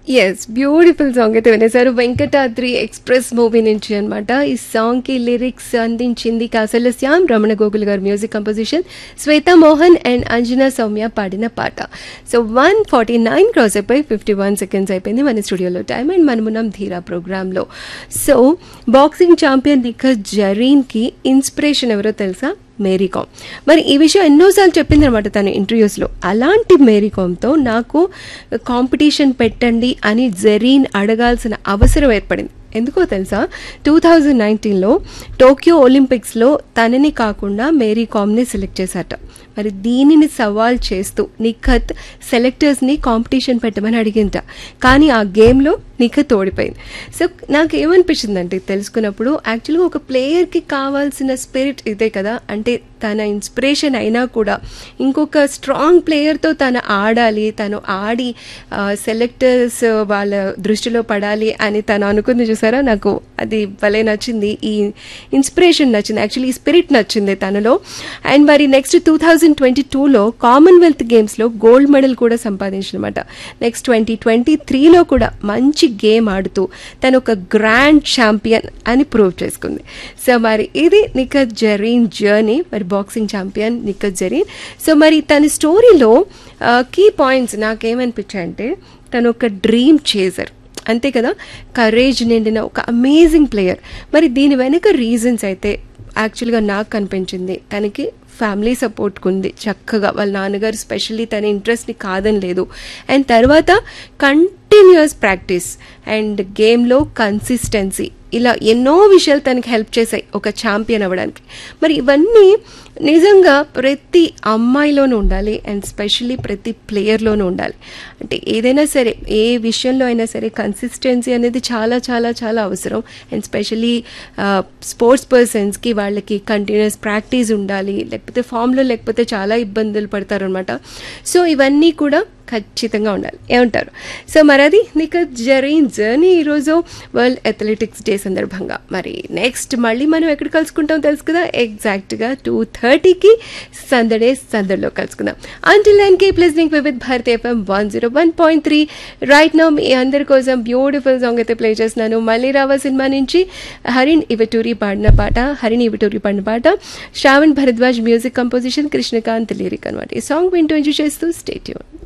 yes beautiful song అయితే వినేశారు Venkatadri express movie నుంచి అనమాట ఈ సాంగ్ కి లిరిక్స్ అందించింది కాసల Shyam Ramana Gokul garu music composition Shweta Mohan and Anjana Soumya పాడిన పాట so one forty nine cross అయిపోయి ఫిఫ్టీ వన్ సెకండ్స్ అయిపోయింది మన స్టూడియోలో టైం అండ్ మనమున్నాం ధీరా ప్రోగ్రాంలో సో బాక్సింగ్ ఛాంపియన్ నిఖర్ జరీన్కి ఇన్స్పిరేషన్ ఎవరో తెలుసా మేరీ కామ్ మరి ఈ విషయం ఎన్నోసార్లు చెప్పిందనమాట తను ఇంటర్వ్యూస్లో అలాంటి మేరీ కామ్తో నాకు కాంపిటీషన్ పెట్టండి అని జరీన్ అడగాల్సిన అవసరం ఏర్పడింది ఎందుకో తెలుసా టూ థౌజండ్ నైన్టీన్లో టోక్యో ఒలింపిక్స్లో తనని కాకుండా మేరీ కామ్ని సెలెక్ట్ చేశాట మరి దీనిని సవాల్ చేస్తూ నిఖత్ సెలెక్టర్స్ని కాంపిటీషన్ పెట్టమని అడిగింట కానీ ఆ గేమ్లో నిఖత్ ఓడిపోయింది సో నాకు ఏమనిపించిందంటే తెలుసుకున్నప్పుడు యాక్చువల్గా ఒక ప్లేయర్కి కావాల్సిన స్పిరిట్ ఇదే కదా అంటే తన ఇన్స్పిరేషన్ అయినా కూడా ఇంకొక స్ట్రాంగ్ ప్లేయర్తో తను ఆడాలి తను ఆడి సెలెక్టర్స్ వాళ్ళ దృష్టిలో పడాలి అని తను అనుకుంది చూసారా నాకు అది భలే నచ్చింది ఈ ఇన్స్పిరేషన్ నచ్చింది యాక్చువల్లీ ఈ స్పిరిట్ నచ్చింది తనలో అండ్ మరి నెక్స్ట్ టూ థౌజండ్ ట్వంటీ టూలో కామన్వెల్త్ గేమ్స్లో గోల్డ్ మెడల్ కూడా సంపాదించినమాట నెక్స్ట్ ట్వంటీ ట్వంటీ త్రీలో కూడా మంచి గేమ్ ఆడుతూ తను ఒక గ్రాండ్ ఛాంపియన్ అని ప్రూవ్ చేసుకుంది సో మరి ఇది నిఖత్ జరీన్ జర్నీ మరి boxing champion Nikhat Zareen so మరి తన స్టోరీలో కీ పాయింట్స్ నాకేమనిపించాయంటే తను ఒక డ్రీమ్ చేజర్ అంతే కదా కరేజ్ నిండిన ఒక అమేజింగ్ ప్లేయర్ మరి దీని వెనుక రీజన్స్ అయితే యాక్చువల్గా నాకు కనిపించింది తనకి ఫ్యామిలీ సపోర్ట్ ఉంది చక్కగా వాళ్ళ నాన్నగారు స్పెషల్లీ తన ఇంట్రెస్ట్ని కాదని లేదు అండ్ తర్వాత కంటిన్యూస్ ప్రాక్టీస్ అండ్ గేమ్లో కన్సిస్టెన్సీ ఇలా ఎన్నో విషయాలు తనకి హెల్ప్ చేశాయి ఒక ఛాంపియన్ అవ్వడానికి మరి ఇవన్నీ నిజంగా ప్రతి అమ్మాయిలోనూ ఉండాలి అండ్ స్పెషల్లీ ప్రతి ప్లేయర్లోనూ ఉండాలి అంటే ఏదైనా సరే ఏ విషయంలో అయినా సరే కన్సిస్టెన్సీ అనేది చాలా చాలా చాలా అవసరం అండ్ స్పెషల్లీ స్పోర్ట్స్ పర్సన్స్కి వాళ్ళకి కంటిన్యూస్ ప్రాక్టీస్ ఉండాలి లేకపోతే ఫామ్లో లేకపోతే చాలా ఇబ్బందులు పడతారు అనమాట సో ఇవన్నీ కూడా ఖచ్చితంగా ఉండాలి ఏమంటారు సో మరి అది నీకు జరీన్ జర్నీ ఈరోజు వరల్డ్ అథ్లెటిక్స్ డే సందర్భంగా మరి నెక్స్ట్ మళ్ళీ మనం ఎక్కడ కలుసుకుంటాం తెలుసు కదా ఎగ్జాక్ట్గా టూ థర్టీకి సందడే సందడిలో కలుసుకుందాం until and keep listening with Bharati FM one zero one point three right now మీ అందరి కోసం బ్యూటిఫుల్ సాంగ్ అయితే ప్లే చేస్తున్నాను మళ్ళీ రావా సినిమా నుంచి హరిణ్ ఇవటూరి పాడిన పాట హరిణ్ ఇవటూరి పాడిన పాట Shravan Bharadwaj music composition Krishnakanth lyric అనమాట ఈ సాంగ్ వింటూ ఎంజాయ్ చేస్తూ స్టేట్యూన్